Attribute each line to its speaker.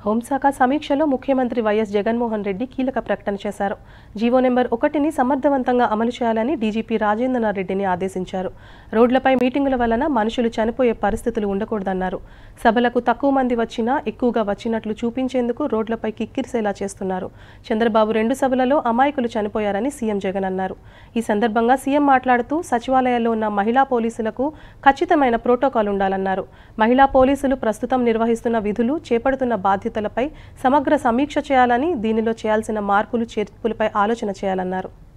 Speaker 1: హోంశాఖ సమీక్షలో ముఖ్యమంత్రి వైఎస్ జగన్మోహన్ రెడ్డి కీలక ప్రకటన చేశారు జీవో నెంబర్ ఒకటిని సమర్థవంతంగా అమలు చేయాలని డీజీపీ రాజేంద్రనాథ్ రెడ్డిని ఆదేశించారు రోడ్లపై మీటింగుల వలన మనుషులు చనిపోయే పరిస్థితులు ఉండకూడదన్నారు సభలకు తక్కువ మంది వచ్చినా ఎక్కువగా వచ్చినట్లు చూపించేందుకు రోడ్లపై కిక్కిరిసేలా చేస్తున్నారు చంద్రబాబు రెండు సభలలో అమాయకులు చనిపోయారని సీఎం జగన్ అన్నారు ఈ సందర్భంగా సీఎం మాట్లాడుతూ సచివాలయాల్లో ఉన్న మహిళా పోలీసులకు ఖచ్చితమైన ప్రోటోకాల్ ఉండాలన్నారు మహిళా పోలీసులు ప్రస్తుతం నిర్వహిస్తున్న విధులు చేపడుతున్న బాధ్యతలపై సమగ్ర సమీక్ష చేయాలని దీనిలో చేయాల్సిన మార్పులు చేర్పులపై ఆలోచన చేయాలన్నారు